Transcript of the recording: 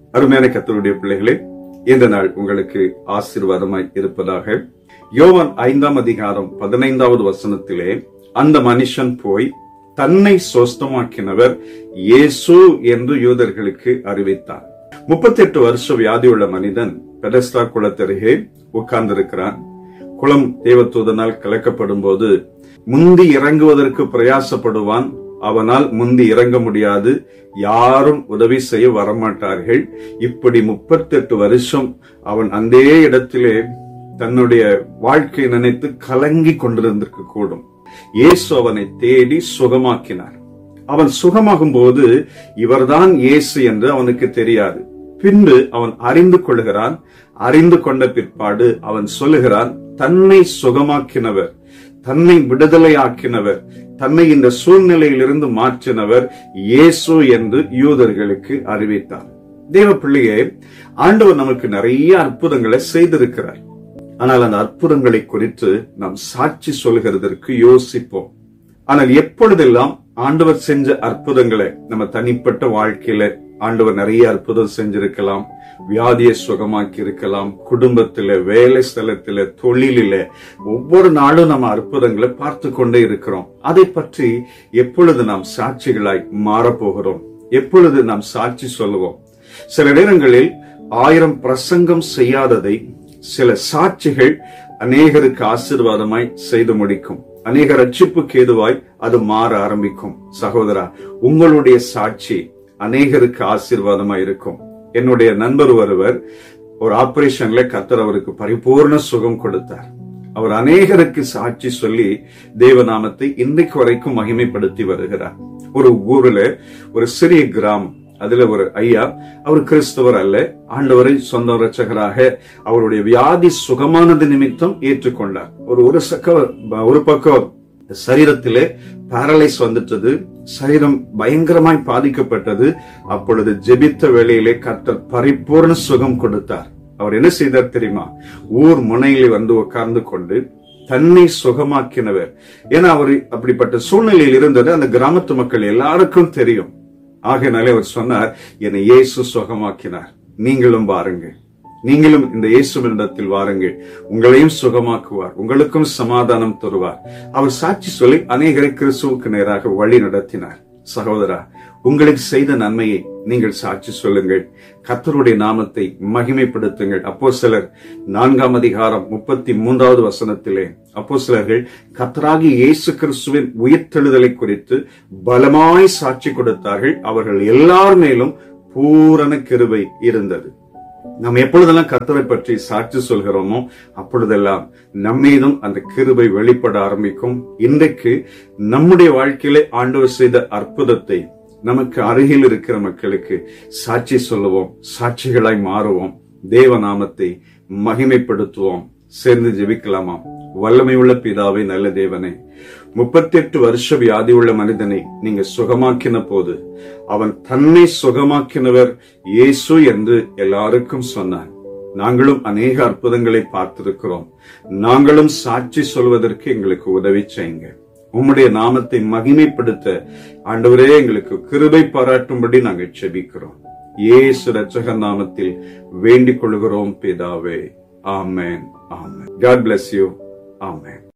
அருமையான கத்தருடைய பிள்ளைகளே இந்த நாள் உங்களுக்கு ஆசீர்வாதமாய் இருப்பதாக யோவான் ஐந்தாம் அதிகாரம் பதினைந்தாவது வசனத்திலே அந்த மனுஷன் போய் தன்னை சொஸ்தமாக்கினவர் இயேசு என்று யூதர்களுக்கு அறிவித்தார் முப்பத்தி எட்டு வருஷ வியாதியுள்ள மனிதன் பெடஸ்டா குளத்தருகே உட்கார்ந்திருக்கிறான் குளம் தேவதூதனால் கலக்கப்படும் போது முந்தி இறங்குவதற்கு பிரயாசப்படுவான் அவனால் முந்தி இறங்க முடியாது யாரும் உதவி செய்ய வரமாட்டார்கள் இப்படி முப்பத்தெட்டு வருஷம் அவன் அந்த இடத்திலே தன்னுடைய வாழ்க்கை நினைத்து கலங்கி கொண்டிருந்திருக்க கூடும் இயேசு அவனை தேடி சுகமாக்கினார் அவன் சுகமாகும் போது இவர்தான் இயேசு என்று அவனுக்கு தெரியாது பின்பு அவன் அறிந்து கொள்கிறான் அறிந்து கொண்ட பிற்பாடு அவன் சொல்லுகிறான் தன்னை சுகமாக்கினவர் தன்னை விடுதலையாக்கினவர் தன்னை இந்த சூழ்நிலையிலிருந்து மாற்றினவர் இயேசு என்று யூதர்களுக்கு அறிவித்தார் தேவ பிள்ளையே ஆண்டவர் நமக்கு நிறைய அற்புதங்களை செய்திருக்கிறார் ஆனால் அந்த அற்புதங்களை குறித்து நாம் சாட்சி சொல்கிறதற்கு யோசிப்போம் ஆனால் எப்பொழுதெல்லாம் ஆண்டவர் செஞ்ச அற்புதங்களை நம்ம தனிப்பட்ட வாழ்க்கையில ஆண்டவர் நிறைய அற்புதம் செஞ்சிருக்கலாம் வியாதியை சுகமாக்கி இருக்கலாம் குடும்பத்தில வேலை ஸ்தலத்தில தொழிலில ஒவ்வொரு நாளும் நம்ம அற்புதங்களை பார்த்து கொண்டே இருக்கிறோம் அதை பற்றி எப்பொழுது நாம் சாட்சிகளாய் மாறப்போகிறோம் எப்பொழுது நாம் சாட்சி சொல்லுவோம் சில நேரங்களில் ஆயிரம் பிரசங்கம் செய்யாததை சில சாட்சிகள் அநேகருக்கு ஆசீர்வாதமாய் செய்து முடிக்கும் அநேக ரட்சிப்புக்கு ஏதுவாய் அது மாற ஆரம்பிக்கும் சகோதரா உங்களுடைய சாட்சி அநேகருக்கு ஆசீர்வாதமாய் இருக்கும் என்னுடைய நண்பர் ஒருவர் ஒரு ஆபரேஷன்ல கத்தர் அவருக்கு பரிபூர்ண சுகம் கொடுத்தார் அவர் அநேகருக்கு சாட்சி சொல்லி தேவநாமத்தை இன்றைக்கு வரைக்கும் மகிமைப்படுத்தி வருகிறார் ஒரு ஊர்ல ஒரு சிறிய கிராமம் அதுல ஒரு ஐயா அவர் கிறிஸ்தவர் அல்ல ஆண்டவரை சொந்த ரட்சகராக அவருடைய வியாதி சுகமானது நிமித்தம் ஏற்றுக்கொண்டார் ஒரு ஒரு சக்க ஒரு பக்கம் சரீரத்திலே பேரலைஸ் வந்துட்டது சரீரம் பயங்கரமாய் பாதிக்கப்பட்டது அப்பொழுது ஜெபித்த வேளையிலே கர்த்தர் பரிபூர்ண சுகம் கொடுத்தார் அவர் என்ன செய்தார் தெரியுமா ஊர் முனையிலே வந்து உட்கார்ந்து கொண்டு தன்னை சுகமாக்கினவர் ஏன்னா அவர் அப்படிப்பட்ட சூழ்நிலையில் இருந்தது அந்த கிராமத்து மக்கள் எல்லாருக்கும் தெரியும் ஆகையினாலே அவர் சொன்னார் என்னை இயேசு சுகமாக்கினார் நீங்களும் பாருங்கள் நீங்களும் இந்த இயேசுவினிடத்தில் வாருங்கள் உங்களையும் சுகமாக்குவார் உங்களுக்கும் சமாதானம் தருவார் அவர் சாட்சி சொல்லி அநேகரை கிறிஸ்துவுக்கு நேராக வழி நடத்தினார் சகோதரா உங்களுக்கு செய்த நன்மையை நீங்கள் சாட்சி சொல்லுங்கள் கத்தருடைய நாமத்தை மகிமைப்படுத்துங்கள் அப்போ சிலர் நான்காம் அதிகாரம் முப்பத்தி மூன்றாவது வசனத்திலே அப்போ சிலர்கள் கத்தராகி இயேசு கிறிஸ்துவின் உயிர்த்தெழுதலை குறித்து பலமாய் சாட்சி கொடுத்தார்கள் அவர்கள் எல்லார் மேலும் பூரண கிருபை இருந்தது நாம் எப்பொழுதெல்லாம் கத்தரை பற்றி சாட்சி சொல்கிறோமோ அப்பொழுதெல்லாம் நம்மீதும் அந்த கிருபை வெளிப்பட ஆரம்பிக்கும் இன்றைக்கு நம்முடைய வாழ்க்கையிலே ஆண்டவர் செய்த அற்புதத்தை நமக்கு அருகில் இருக்கிற மக்களுக்கு சாட்சி சொல்லுவோம் சாட்சிகளாய் மாறுவோம் தேவ நாமத்தை மகிமைப்படுத்துவோம் சேர்ந்து ஜெபிக்கலாமா வல்லமை உள்ள பிதாவை நல்ல தேவனே முப்பத்தி எட்டு வருஷ வியாதி உள்ள மனிதனை நீங்க சுகமாக்கின போது அவன் தன்னை சுகமாக்கினவர் இயேசு என்று எல்லாருக்கும் சொன்னான் நாங்களும் அநேக அற்புதங்களை பார்த்திருக்கிறோம் நாங்களும் சாட்சி சொல்வதற்கு எங்களுக்கு உதவி செய்யுங்க உம்முடைய நாமத்தை மகிமைப்படுத்த ஆண்டவரே எங்களுக்கு கிருபை பாராட்டும்படி நாங்கள் செபிக்கிறோம் ஏசு ரட்சகர் நாமத்தில் வேண்டிக் கொள்கிறோம் பிதாவே ஆமேன் ஆமேன் காட் பிளஸ் யூ ஆமேன்